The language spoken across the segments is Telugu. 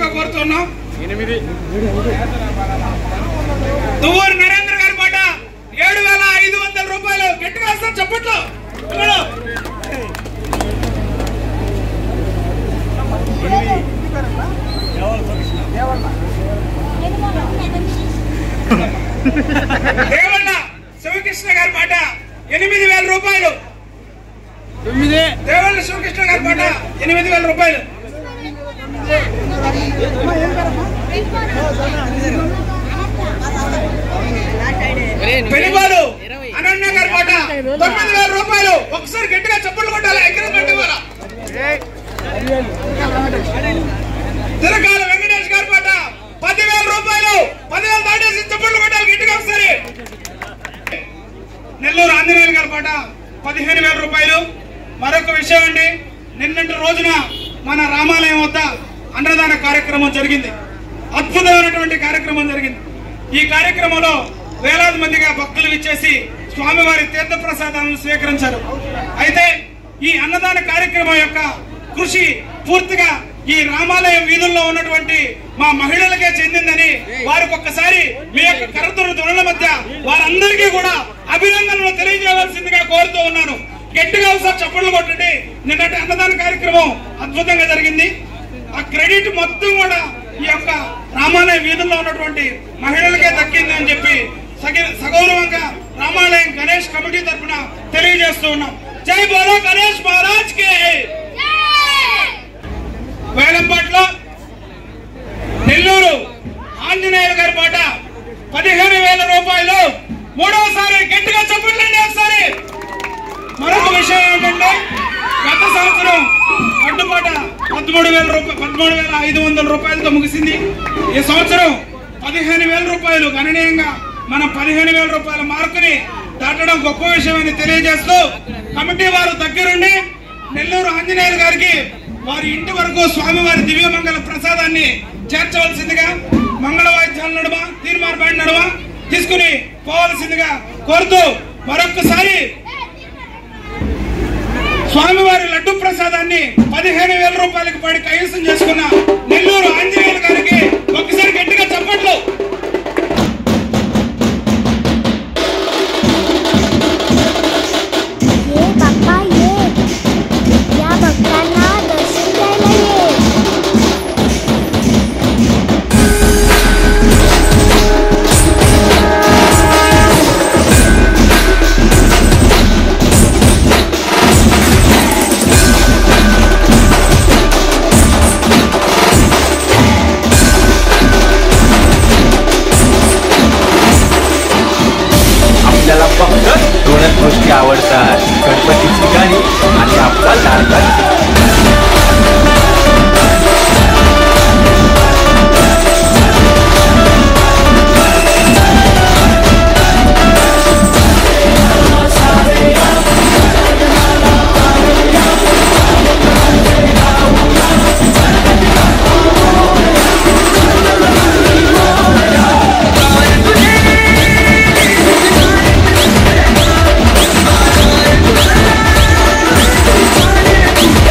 కోరుతున్నాం దువ్వూరు నరేంద్ర గారి పాట ఏడు వేల ఐదు వందల రూపాయలు గట్టిగా వస్తారు చప్పట్లు ఇవ్వడు. దేవన్న శివకృష్ణ గారి పాట ఎనిమిది వేల రూపాయలు దేవన్న శివకృష్ణ గారి పాట ఎనిమిది వేల రూపాయలు పెనుగోలు అనన్య గారి పాట తొమ్మిది వేల రూపాయలు ఒకసారి గట్టిగా చప్పట్లు కొట్టాలి ఎంకరేజ్మెంట్ ఇవ్వాలా తిరకాల వెంకటేష్ గారి పాట పదివేల రూపాయలు పదివేలు దాటేసి చప్పట్లు కొట్టాలి గట్టిగా ఒకసారి నెల్లూరు ఆంజనేయులు గారి పాట పదిహేను వేల రూపాయలు మరొక విషయం అండి నిన్నటి రోజున మన రామాలయం వద్ద అన్నదాన కార్యక్రమం జరిగింది అద్భుతమైనటువంటి కార్యక్రమం జరిగింది ఈ కార్యక్రమంలో వేలాది మందిగా భక్తులు ఇచ్చేసి స్వామివారి తీర్థ ప్రసాదాలను స్వీకరించారు అయితే ఈ అన్నదాన కార్యక్రమం యొక్క కృషి పూర్తిగా ఈ రామాలయం వీధుల్లో ఉన్నటువంటి మా మహిళలకే చెందిందని వారికి ఒక్కసారి మీ యొక్క కరతుల ధ్వనుల మధ్య వారందరికీ కూడా అభినందనలు తెలియజేయవలసిందిగా కోరుతూ ఉన్నాను గట్టిగా ఒకసారి చప్పట్లు కొట్టండి నిన్నటి అన్నదాన కార్యక్రమం అద్భుతంగా జరిగింది ఆ క్రెడిట్ మొత్తం కూడా ఈ యొక్క రామాలయ వీధుల్లో ఉన్నటువంటి మహిళలకే దక్కింది అని చెప్పి సగి- సగౌరవంగా రామాలయం గణేష్ కమిటీ తరఫున తెలియజేస్తూ ఉన్నాం జై బోలో గణేష్ మహారాజ్ కి వేలంపాట్లో నెల్లూరు ఆంజనేయులు గారి పాట పదిహేను వేల రూపాయలు మూడవసారి గట్టిగా చెప్పండి ఒకసారి మరొక విషయం ఏంటంటే గత సంవత్సరం అడ్డుపాట పదమూడు వేల రూపాయలు పదమూడు వేల ఐదు వందల రూపాయలతో ముగిసింది ఈ సంవత్సరం పదిహేను వేల రూపాయలు గణనీయంగా మనం పదిహేను వేల రూపాయల మార్కుని దాటడం గొప్ప విషయం అని తెలియజేస్తూ కమిటీ వారు దగ్గరుండి నెల్లూరు ఆంజనేయులు గారికి వారి ఇంటి వరకు స్వామివారి దివ్యమంగళ ప్రసాదాన్ని చేర్చవలసిందిగా మంగళ వాయిద్యాల నడుమ తీర్మార్ బ్యాండ్ నడుమ తీసుకుని పోవలసిందిగా కోరుతూ మరొక్కసారి స్వామివారి లడ్డు ప్రసాదాన్ని పదిహేను వేల రూపాయలకు పడి కైవసం చేసుకున్న నెల్లూరు ఆంజనేయులు గారికి ఒకసారి గట్టిగా చప్పట్లు ये पप्पा ये या बघांना दर्शन द्यायला ये आपल्याला फक्त दोनच गोष्टी आवडतात गणपतीची गाणी आणि आपला लाडका चित्रपट. ये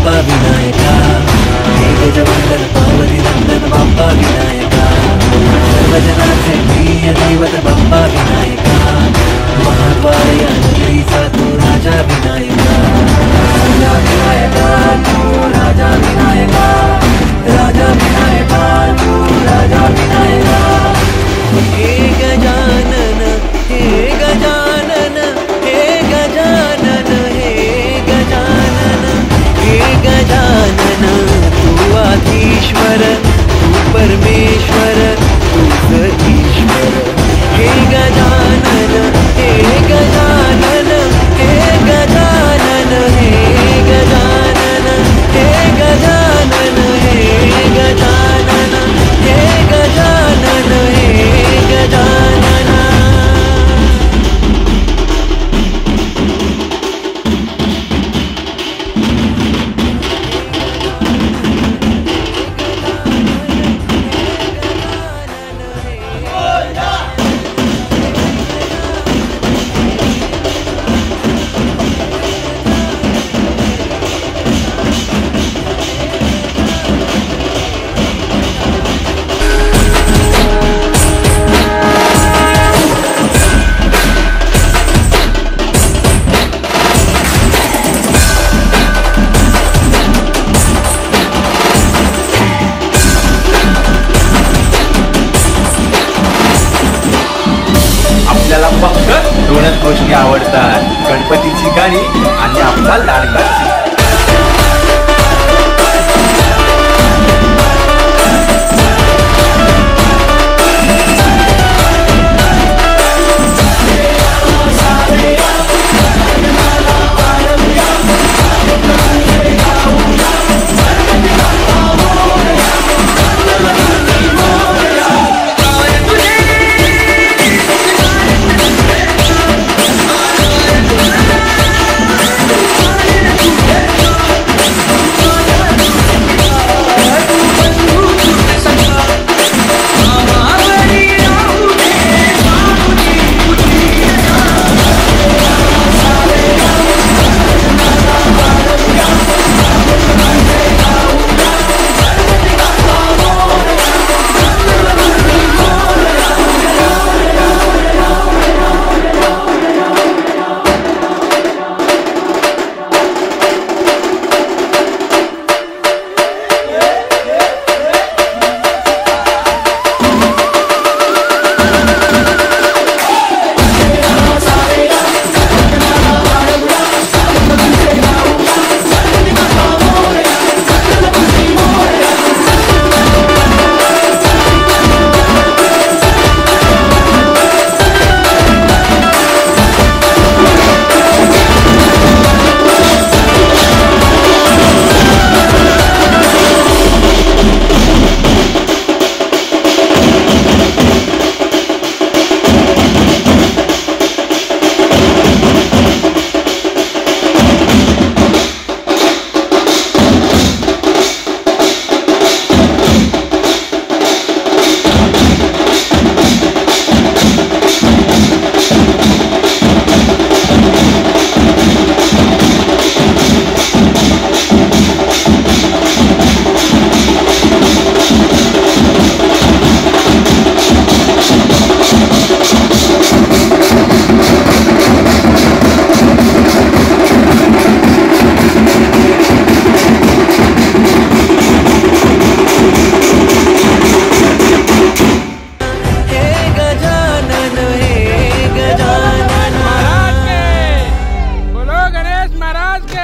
बाप्पा विनायका हे गजवंदन पार्वती नंदन बाप्पा विनायका सर्वजनाचे प्रिय दैवत बाप्पा विनायका महाद्वार या नगरीचा तू राजा विनायका राजा विनायका तू राजा विनायका राजा विनायका तू राजा विनायका हे गजानन हे गजानन हे गजानन हे गजानन हे गजानन तू आधीश्वर तू परमेश्वर तू ईश्वर हे गजानन हे गजानन हे गजानन हे गजानन हे गजानन हे गजानन हे गजानन हे गजानन आपल्याला फक्त दोनच गोष्टी आवडतात गणपतीची गाणी आणि आपला लाडका हे गजानन हे गजानन बोलो गणेश महाराज के